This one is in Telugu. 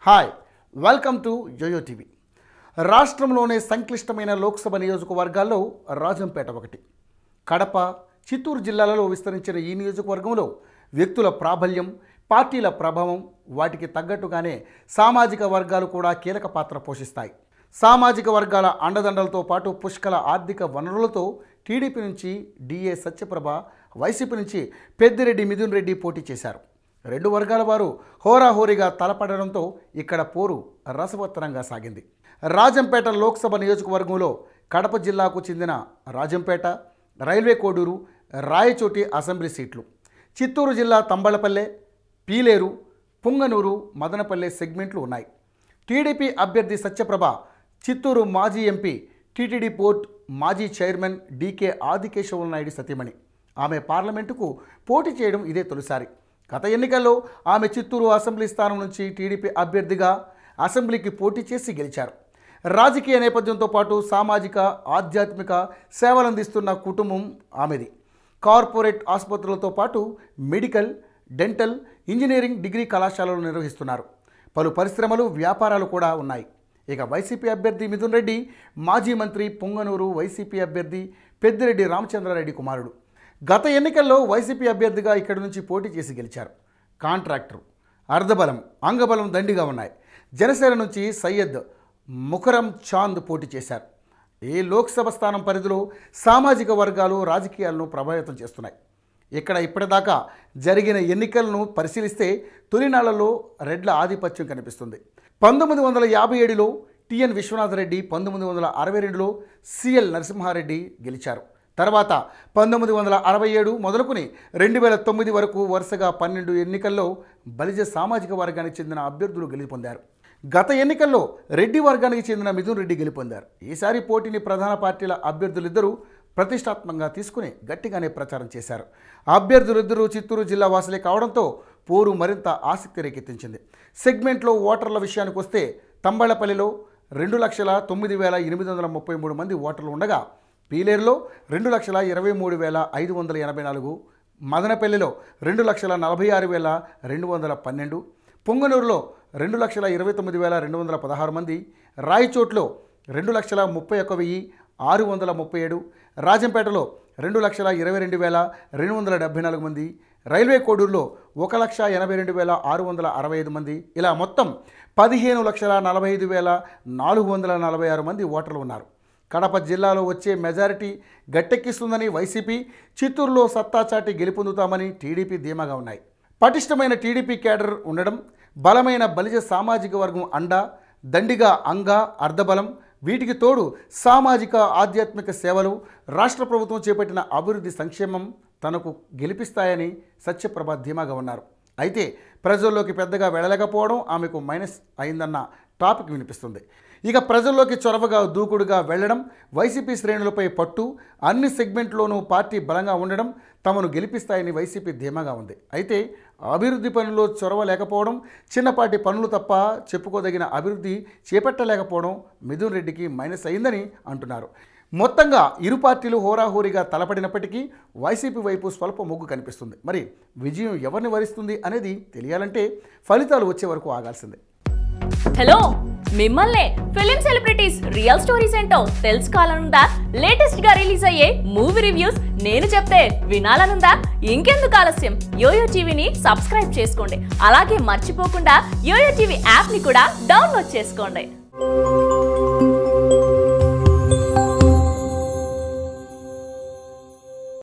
hi welcome to YoYo TV రాష్ట్రంలోనే సంక్లిష్టమైన లోక్సభ నియోజకవర్గాల్లో రాజంపేట ఒకటి కడప చిత్తూరు జిల్లాలలో విస్తరించిన ఈ నియోజకవర్గంలో వ్యక్తుల ప్రాబల్యం పార్టీల ప్రభావం వాటికి తగ్గట్టుగానే సామాజిక వర్గాలు కూడా కీలక పాత్ర పోషిస్తాయి సామాజిక వర్గాల అండదండలతో పాటు పుష్కల ఆర్థిక వనరులతో టీడీపీ నుంచి డిఏ సత్యప్రభ వైసీపీ నుంచి పెద్దిరెడ్డి మిథున్ రెడ్డి పోటీ చేశారు రెండు వర్గాల వారు హోరాహోరీగా తలపడడంతో ఇక్కడ పోరు రసవత్తరంగా సాగింది రాజంపేట లోక్సభ నియోజకవర్గంలో కడప జిల్లాకు చెందిన రాజంపేట రైల్వే కోడూరు రాయచోటి అసెంబ్లీ సీట్లు చిత్తూరు జిల్లా తంబళపల్లె పీలేరు పుంగనూరు మదనపల్లె సెగ్మెంట్లు ఉన్నాయి టీడీపీ అభ్యర్థి సత్యప్రభ చిత్తూరు మాజీ ఎంపీ టీటీడీ పోర్ట్ మాజీ చైర్మన్ డీకే ఆదికేశవ నాయుడు సతీమణి ఆమె పార్లమెంటుకు పోటీ చేయడం ఇదే తొలిసారి గత ఎన్నికల్లో ఆమె చిత్తూరు అసెంబ్లీ స్థానం నుంచి టీడీపీ అభ్యర్థిగా అసెంబ్లీకి పోటీ చేసి గెలిచారు రాజకీయ నేపథ్యంతో పాటు సామాజిక ఆధ్యాత్మిక సేవలందిస్తున్న కుటుంబం ఆమెది కార్పొరేట్ ఆసుపత్రులతో పాటు మెడికల్ డెంటల్ ఇంజనీరింగ్ డిగ్రీ కళాశాలలు నిర్వహిస్తున్నారు పలు పరిశ్రమలు వ్యాపారాలు కూడా ఉన్నాయి ఇక వైసీపీ అభ్యర్థి మిథున్ రెడ్డి మాజీ మంత్రి పొంగనూరు వైసీపీ అభ్యర్థి పెద్దిరెడ్డి రామచంద్రారెడ్డి కుమారుడు గత ఎన్నికల్లో వైసీపీ అభ్యర్థిగా ఇక్కడి నుంచి పోటీ చేసి గెలిచారు కాంట్రాక్టర్ అర్ధబలం అంగబలం దండిగా ఉన్నాయి జనసేన నుంచి సయ్యద్ ముఖరం చాంద్ పోటీ చేశారు ఈ లోక్సభ స్థానం పరిధిలో సామాజిక వర్గాలు రాజకీయాలను ప్రభావితం చేస్తున్నాయి ఇక్కడ ఇప్పటిదాకా జరిగిన ఎన్నికలను పరిశీలిస్తే తొలినాళ్లలో రెడ్ల ఆధిపత్యం కనిపిస్తుంది పంతొమ్మిది వందల యాభై ఏడులో టిఎన్ విశ్వనాథరెడ్డి పంతొమ్మిది వందల అరవై రెండులో సిఎల్ నరసింహారెడ్డి గెలిచారు తర్వాత పంతొమ్మిది వందల అరవై ఏడు మొదలుకుని రెండు వేల తొమ్మిది వరకు వరుసగా పన్నెండు ఎన్నికల్లో బలిజ సామాజిక వర్గానికి చెందిన అభ్యర్థులు గెలుపొందారు గత ఎన్నికల్లో రెడ్డి వర్గానికి చెందిన మిథున్ రెడ్డి గెలుపొందారు ఈసారి పోటీని ప్రధాన పార్టీల అభ్యర్థులిద్దరూ ప్రతిష్టాత్మకంగా తీసుకుని గట్టిగానే ప్రచారం చేశారు అభ్యర్థులిద్దరూ చిత్తూరు జిల్లా వాసులే కావడంతో పోరు మరింత ఆసక్తి రేకెత్తించింది సెగ్మెంట్లో ఓటర్ల విషయానికి వస్తే తంబళపల్లిలో రెండు లక్షల తొమ్మిది వేల ఎనిమిది వందల ముప్పై మూడు మంది ఓటర్లు ఉండగా పీలేరులో రెండు లక్షల ఇరవై మూడు వేల ఐదు వందల ఎనభై నాలుగు మదనపల్లిలో రెండు లక్షల నలభై ఆరు వేల రెండు వందల పన్నెండు పొంగనూరులో రెండు లక్షల ఇరవై తొమ్మిది వేల రెండు వందల పదహారు మంది రాయచోట్లో రెండు లక్షల ముప్పై ఒక్క వెయ్యి ఆరు వందల ముప్పై ఏడు రాజంపేటలో రెండు లక్షల ఇరవై రెండు వేల రెండు వందల డెబ్బై నాలుగు మంది రైల్వే కోడూరులో ఒక లక్ష ఎనభై రెండు వేల ఆరు వందల అరవై ఐదు మంది ఇలా మొత్తం పదిహేను లక్షల నలభై ఐదు వేల నాలుగు వందల నలభై ఆరు మంది ఓటర్లు ఉన్నారు కడప జిల్లాలో వచ్చే మెజారిటీ గట్టెక్కిస్తుందని వైసీపీ చిత్తూరులో సత్తాచాటి గెలుపొందుతామని టీడీపీ ధీమాగా ఉన్నాయి పటిష్టమైన టీడీపీ కేడర్ ఉండడం బలమైన బలిజ సామాజిక వర్గం అండ దండిగా అంగ అర్ధబలం వీటికి తోడు సామాజిక ఆధ్యాత్మిక సేవలు రాష్ట్ర ప్రభుత్వం చేపట్టిన అభివృద్ధి సంక్షేమం తనకు గెలిపిస్తాయని సత్యప్రభ ధీమాగా ఉన్నారు అయితే ప్రజల్లోకి పెద్దగా వెళ్ళలేకపోవడం ఆమెకు మైనస్ అయిందన్న టాపిక్ వినిపిస్తుంది ఇక ప్రజల్లోకి చొరవగా దూకుడుగా వెళ్ళడం వైసీపీ శ్రేణులపై పట్టు అన్ని సెగ్మెంట్లోనూ పార్టీ బలంగా ఉండడం తమను గెలిపిస్తాయని వైసీపీ ధీమాగా ఉంది అయితే అభివృద్ధి పనుల్లో చొరవ లేకపోవడం చిన్నపాటి పనులు తప్ప చెప్పుకోదగిన అభివృద్ధి చేపట్టలేకపోవడం మిథున్ రెడ్డికి మైనస్ అయిందని అంటున్నారు మొత్తంగా ఇరు పార్టీలు హోరాహోరీగా తలపడినప్పటికీ వైసీపీ వైపు స్వల్ప మొగ్గు కనిపిస్తుంది మరి విజయం ఎవరిని వరిస్తుంది అనేది తెలియాలంటే ఫలితాలు వచ్చే వరకు ఆగాల్సిందే హలో మిమ్మల్నే ఫిలిం సెలబ్రిటీస్ రియల్ స్టోరీస్ ఏంటో తెలుసుకోవాలనుందా లేటెస్ట్ గా రిలీజ్ అయ్యే మూవీ రివ్యూస్ నేను చెప్తే వినాలనుందా ఇంకెందుకు ఆలస్యం యోయో టీవీని సబ్స్క్రైబ్ చేసుకోండి అలాగే మర్చిపోకుండా యోయో టీవీ యాప్ ని కూడా డౌన్లోడ్ చేసుకోండి